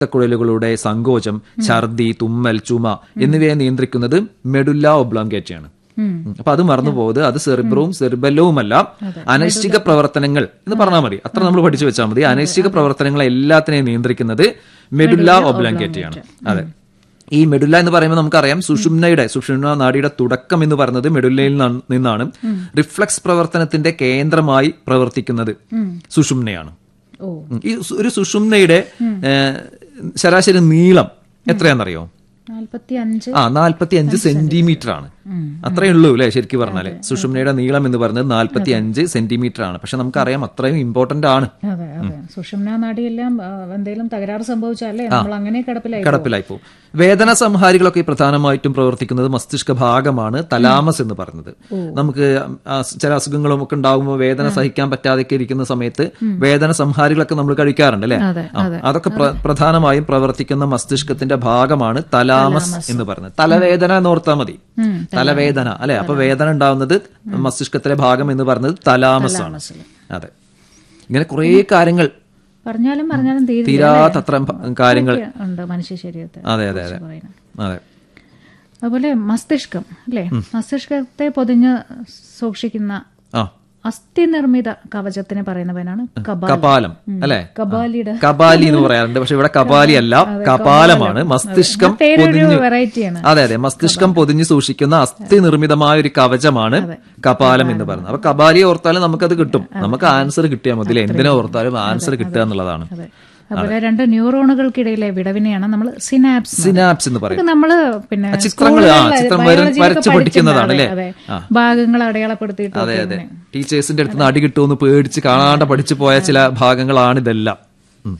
രക്തക്കുഴലുകളുടെ സങ്കോചം ഛർദി തുമ്മൽ ചുമ എന്നിവയെ നിയന്ത്രിക്കുന്നത് മെഡുല്ല ഒബ്ലോങ്കേറ്റയാണ് അപ്പൊ അത് മറന്നു പോകരുത് അത് സെറിബ്രവും സെറിബല്ലവുമല്ല അനൈശ്ചിക പ്രവർത്തനങ്ങൾ എന്ന് പറഞ്ഞാൽ മതി അത്ര നമ്മൾ പഠിച്ചു വെച്ചാൽ മതി അനൈശ്ചിക പ്രവർത്തനങ്ങളെ എല്ലാത്തിനെയും നിയന്ത്രിക്കുന്നത് മെഡുല്ല ഒബ്ലോങ്കേറ്റയാണ് അതെ ഈ മെഡുല്ല എന്ന് പറയുമ്പോൾ നമുക്കറിയാം സുഷുമ്നയുടെ സുഷുമ്ന നാഡിയുടെ തുടക്കം എന്ന് പറയുന്നത് മെഡുല്ലയിൽ നിന്നാണ്- നിന്നാണ് റിഫ്ലക്സ് പ്രവർത്തനത്തിന്റെ കേന്ദ്രമായി പ്രവർത്തിക്കുന്നത് സുഷുമ്നയാണ് ഓ ഉം. ഈ സു- ഒരു സുഷുമ്നയുടെ ഏഹ്, ശരാശരി നീളം എത്രയാണെന്നറിയോ നാൽപ്പത്തി അഞ്ച് ആ നാൽപ്പത്തി അഞ്ച് സെന്റിമീറ്റർ ആണ് അത്രയേ ഉള്ളൂ അല്ലെ ശരിക്കും പറഞ്ഞാല് സുഷുമ്നയുടെ നീളം എന്ന് പറയുന്നത് നാൽപ്പത്തി അഞ്ച് സെന്റിമീറ്റർ ആണ് പക്ഷെ നമുക്കറിയാം അത്രയും ഇമ്പോർട്ടന്റ് ആണ് അതെ അതെ സുഷുമ്ന നാടിയെല്ലാം ആ, എന്തെങ്കിലും തകരാറ് സംഭവിച്ചാലേ നമ്മൾ അങ്ങനെ കിടപ്പിലായി കിടപ്പിലായി പോകും വേദന സംഹാരികളൊക്കെ പ്രധാനമായിട്ടും പ്രവർത്തിക്കുന്നത് മസ്തിഷ്ക ഭാഗമാണ് തലാമസ് എന്ന് പറയുന്നത് നമുക്ക് ആ ചില അസുഖങ്ങളും ഒക്കെ ഉണ്ടാകുമ്പോൾ വേദന സഹിക്കാൻ പറ്റാതെയൊക്കെ ഇരിക്കുന്ന സമയത്ത് വേദന സംഹാരികളൊക്കെ നമ്മൾ കഴിക്കാറുണ്ട് അല്ലെ അതെ, ആ, അതൊക്കെ പ്ര- പ്രധാനമായും പ്രവർത്തിക്കുന്ന മസ്തിഷ്കത്തിന്റെ ഭാഗമാണ് തലാമസ് എന്ന് പറയുന്നത് തലവേദന എന്ന് ഓർത്താൽ മതി തലവേദന അല്ലെ അപ്പൊ വേദന ഉണ്ടാവുന്നത് മസ്തിഷ്കത്തിലെ ഭാഗം എന്ന് പറയുന്നത് തലാമസ് ആണ് അതെ ഇങ്ങനെ കുറേ കാര്യങ്ങൾ പറഞ്ഞാലും പറഞ്ഞാലും തീരെ തീരാത്തത്ര കാര്യങ്ങൾ ഉണ്ട് മനുഷ്യ ശരീരത്തെ അതെ അതെ അതെ പറയുന്നത് അതെ അതുപോലെ മസ്തിഷ്കം അല്ലേ മസ്തിഷ്കത്തെ പൊതിഞ്ഞ് സൂക്ഷിക്കുന്ന ആ അസ്ഥി നിർമ്മിത കവചത്തിന് പറയുന്നവനാണ് കപാൽ കപാലം അല്ലെ കപാലിയുടെ കപാലി എന്ന് പറയാറുണ്ട് പക്ഷെ ഇവിടെ കപാലി അല്ല കപാലമാണ് മസ്തിഷ്കം പേരൊരു പൊതിഞ്ഞു വെറൈറ്റിയാണ് അതെ അതെ മസ്തിഷ്കം പൊതിഞ്ഞു സൂക്ഷിക്കുന്ന അസ്ഥി നിർമ്മിതമായ ഒരു കവചമാണ് കപാലം എന്ന് പറയുന്നത് അപ്പൊ കപാലിയെ ഓർത്താലും നമുക്കത് കിട്ടും നമുക്ക് ആൻസർ കിട്ടിയാൽ മതി ഇല്ലേ? എന്തിനെ ഓർത്താലും ആൻസർ കിട്ടുക എന്നുള്ളതാണ് അതെ അതുപോലെ രണ്ട് ന്യൂറോണുകൾക്കിടയിലെ വിടവിനെയാണ് നമ്മൾ സിനാപ്സ് സിനാപ്സ് എന്ന് പറയും ഇതൊക്കെ നമ്മള് പിന്നെ ആ, ചിത്രങ്ങൾ, ആ, സ്കൂളുകളിൽ ചിത്രം വര- ബയോളജിയിലൊക്കെ വരച്ച് പഠിക്കുന്നതാണ് പഠിച്ചിട്ടുണ്ട്. അല്ലേ? അതെ, അതെ. ഭാഗങ്ങൾ അടയാളപ്പെടുത്തിയിട്ട് അതെ അതെ ടീച്ചേഴ്സിന്റെ അടുത്ത് നിന്ന് അടി കിട്ടുമെന്ന് പേടിച്ച് കാണാണ്ട് പഠിച്ചു പോയ ചില ഭാഗങ്ങളാണ് ഇതെല്ലാം ഉം.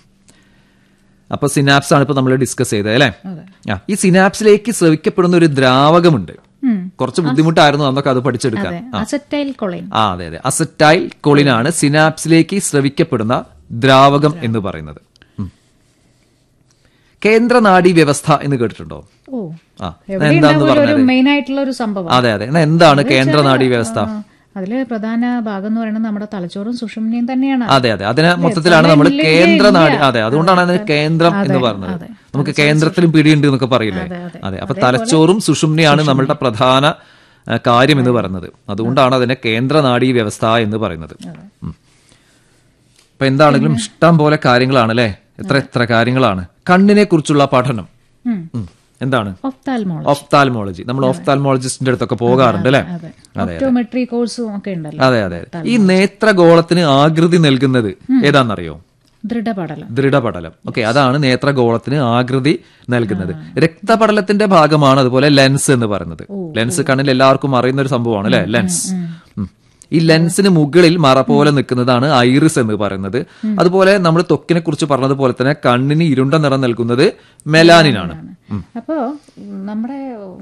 അപ്പൊ സിനാപ്സ് ആണ് ഇപ്പൊ നമ്മൾ ഡിസ്കസ് ചെയ്തത് അല്ലേ ആ ഈ സിനാപ്സിലേക്ക് സ്രവിക്കപ്പെടുന്ന ഒരു ദ്രാവകമുണ്ട് കുറച്ച് ബുദ്ധിമുട്ടായിരുന്നു അന്നൊക്കെ അത് പഠിച്ചെടുക്കാൻ അസറ്റൈൽ കൊളൈൻ ആ അതെ അതെ അസറ്റൈൽ കൊളിനാണ് സിനാപ്സിലേക്ക് സ്രവിക്കപ്പെടുന്ന ദ്രാവകം എന്ന് പറയുന്നത് ഉം. കേന്ദ്ര നാഡീ വ്യവസ്ഥ എന്ന് കേട്ടിട്ടുണ്ടോ ഓ ആ എവിടെ എന്താന്ന് ഉണ്ടാവുമല്ലോ ഒരു പറഞ്ഞത് മെയിൻ ആയിട്ടുള്ള ഒരു സംഭവം അതെ അതെ എന്നാ എന്താണ് കേന്ദ്ര നാഡീ വ്യവസ്ഥ ആ, അതില് പ്രധാന ഭാഗം എന്ന് പറയുന്നത് നമ്മുടെ തലച്ചോറും സുഷുമ്നയും തന്നെയാണ് അതെ അതെ അതിനെ മൊത്തത്തിലാണ് നമ്മൾ തലയില്ലെങ്കിൽ കേന്ദ്ര നാടി ഇല്ല. അതെ അതുകൊണ്ടാണ് അതിന് കേന്ദ്രം എന്ന് പറഞ്ഞത് നമുക്ക് കേന്ദ്രത്തിലും പിടിയുണ്ട് എന്നൊക്കെ പറയില്ലേ അതെ അപ്പൊ തലച്ചോറും സുഷുമ്നയാണ് നമ്മളുടെ പ്രധാന ആ, കാര്യം എന്ന് പറയുന്നത് അതുകൊണ്ടാണ് അതിനെ കേന്ദ്ര നാഡീ വ്യവസ്ഥ എന്ന് പറയുന്നത് ഉം. അപ്പൊ എന്താണെങ്കിലും ഇഷ്ടം പോലെ കാര്യങ്ങളാണ് അല്ലെ എത്ര എത്ര കാര്യങ്ങളാണ് കണ്ണിനെ കുറിച്ചുള്ള പഠനം ഉം. എന്താണ് ഒഫ്താൽമോൾ ഓഫ്താൽമോളജി നമ്മൾ ഓഫ്താൽമോളജിസ്റ്റിന്റെ അടുത്തൊക്കെ പോകാറുണ്ട് അല്ലെ അതെ ഒപ്റ്റോമെട്രി കോഴ്സും ഒക്കെ ഉണ്ടല്ലോ അതെ അതെ അതെ. ഈ നേത്രഗോളത്തിന് ആകൃതി നൽകുന്നത് ഏതാണെന്നറിയോ ദൃഢപടലം ദൃഢപടലം ഓക്കെ അതാണ് നേത്രഗോളത്തിന് ആകൃതി നൽകുന്നത് രക്തപടലത്തിന്റെ ഭാഗമാണ് അതുപോലെ ലെൻസ് എന്ന് പറയുന്നത് ലെൻസ് കണ്ണിൽ എല്ലാവർക്കും അറിയുന്ന ഒരു സംഭവമാണ് അല്ലെ ലെൻസ് ഉം. ഈ ലെൻസിന് മുകളിൽ മറ പോലെ നിൽക്കുന്നതാണ് ഐറിസ് എന്ന് പറയുന്നത് അതുപോലെ നമ്മൾ ത്വക്കിനെ കുറിച്ച് പറഞ്ഞതുപോലെ തന്നെ കണ്ണിന് ഇരുണ്ട നിറം നൽകുന്നത് മെലാനിനാണ് അപ്പോ ഉം, നമ്മുടെ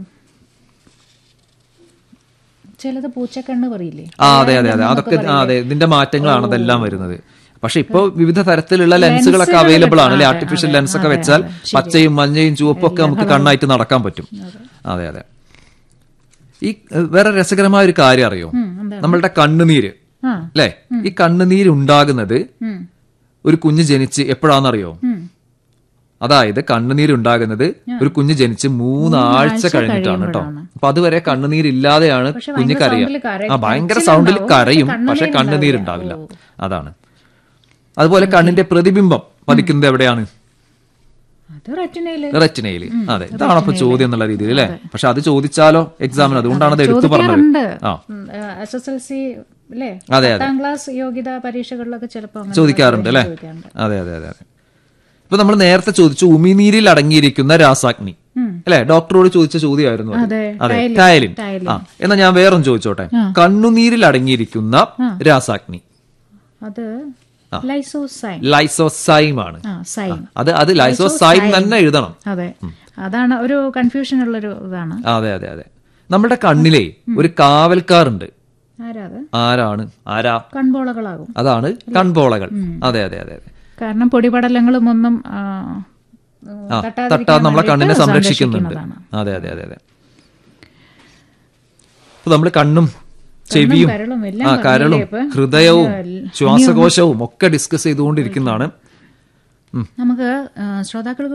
ചിലത് പൂച്ചക്കണ്ണ് പറയില്ലേ ആ അതെ അതെ അതെ അതൊക്കെ ആ, അതെ ഇതിന്റെ മാറ്റങ്ങളാണ് അതെല്ലാം വരുന്നത് പക്ഷെ ഇപ്പോ വിവിധ തരത്തിലുള്ള ലെൻസുകളൊക്കെ അവൈലബിൾ ആണ് അല്ലെ ആർട്ടിഫിഷ്യൽ ലെൻസ് ഒക്കെ വെച്ചാൽ പച്ചയും മഞ്ഞയും ചുവപ്പും ഒക്കെ നമുക്ക് കണ്ണായിട്ട് നടക്കാൻ പറ്റും അതെ അതെ ഈ ഏഹ്, വേറെ രസകരമായ ഒരു കാര്യം അറിയോ നമ്മളുടെ കണ്ണുനീര് ആ അല്ലെ ഈ കണ്ണുനീര് ഉണ്ടാകുന്നത് ഉം. ഒരു കുഞ്ഞ് ജനിച്ച് എപ്പോഴാണെന്നറിയോ അതായത് കണ്ണുനീര് ഉണ്ടാകുന്നത് ഒരു കുഞ്ഞ് ജനിച്ച് മൂന്നാഴ്ച കഴിഞ്ഞിട്ടാണ് കേട്ടോ അപ്പൊ അതുവരെ കണ്ണുനീരില്ലാതെയാണ് കുഞ്ഞ് കരയുക സൗണ്ടില് കരയും. ആ ഭയങ്കര സൗണ്ടിൽ കരച്ചിലുണ്ടാവും. കരയും കണ്ണുനീര് പക്ഷെ കണ്ണുനീരുണ്ടാവില്ല അതാണ് അതുപോലെ കണ്ണിന്റെ പ്രതിബിംബം പതിക്കുന്നത് എവിടെയാണ് അത് റെറ്റിനയില് റെറ്റിനയില് അതെ ഇതാണ് അപ്പൊ ചോദ്യം എന്നുള്ള രീതിയിൽ അല്ലെ പക്ഷെ അത് ചോദിച്ചാലോ എക്സാമിന് അതുകൊണ്ടാണ് അത് എടുത്തു പറഞ്ഞത് ചോദിക്കാറുണ്ട് ആ എസ് എസ് എൽ സി അല്ലേ അതെ, പത്താം ക്ലാസ് യോഗ്യതാ പരീക്ഷകളിലൊക്കെ ചിലപ്പോ അങ്ങനെ ചോദിക്കാറുണ്ട് അല്ലെ ചോദിക്കാറുണ്ട്. അതെ അതെ അതെ അതെ ഇപ്പൊ നമ്മൾ നേരത്തെ ചോദിച്ചു ഉമിനീരിൽ അടങ്ങിയിരിക്കുന്ന രാസാഗ്നി അല്ലെ ഡോക്ടറോട് ചോദിച്ച ചോദ്യമായിരുന്നു അത്. അതെ, അതെ ടയലിൻ. Ptyalin ptyalin. ആ എന്നാ ഞാൻ വേറൊന്ന് ചോദിച്ചോട്ടെ കണ്ണുനീരിൽ അടങ്ങിയിരിക്കുന്ന രാസാഗ്നി അത് ലൈസോസൈൻ ലൈസോസൈം ആണ് ആ സൈൻ അത് അത് ലൈസോസൈം തന്നെ എഴുതണം അതെ അതാണ് ഒരു കൺഫ്യൂഷൻ ഉള്ളൊരു ഇതാണ് അതെ അതെ അതെ നമ്മുടെ കണ്ണിലെ ഒരു കാവൽക്കാറുണ്ട് ആരാ അത് ആരാണ് ആരാ കൺപോളകളാകും അതാണ് കൺപോളകൾ അതെ അതെ അതെ അതെ കാരണം പൊടിപടലങ്ങളും ഒന്നും ആ, ആ തട്ടാതിരിക്കാൻ തട്ടാതെ നമ്മളെ കണ്ണിനെ വേണ്ടിയിട്ട് സംരക്ഷിക്കുന്നുണ്ട് സംരക്ഷിക്കുന്നതാണ്. അതെ അതെ അതെ അതെ അപ്പൊ നമ്മള് കണ്ണും ചെവിയും കരളും എല്ലാം ആ കരളും പറഞ്ഞില്ലേ ഇപ്പൊ? ഹൃദയവും ശ്വാസകോശവും ഒക്കെ ഡിസ്കസ് ചെയ്തുകൊണ്ടിരിക്കുന്നതാണ് നമുക്ക് ആ, ശ്രോതാക്കൾക്ക്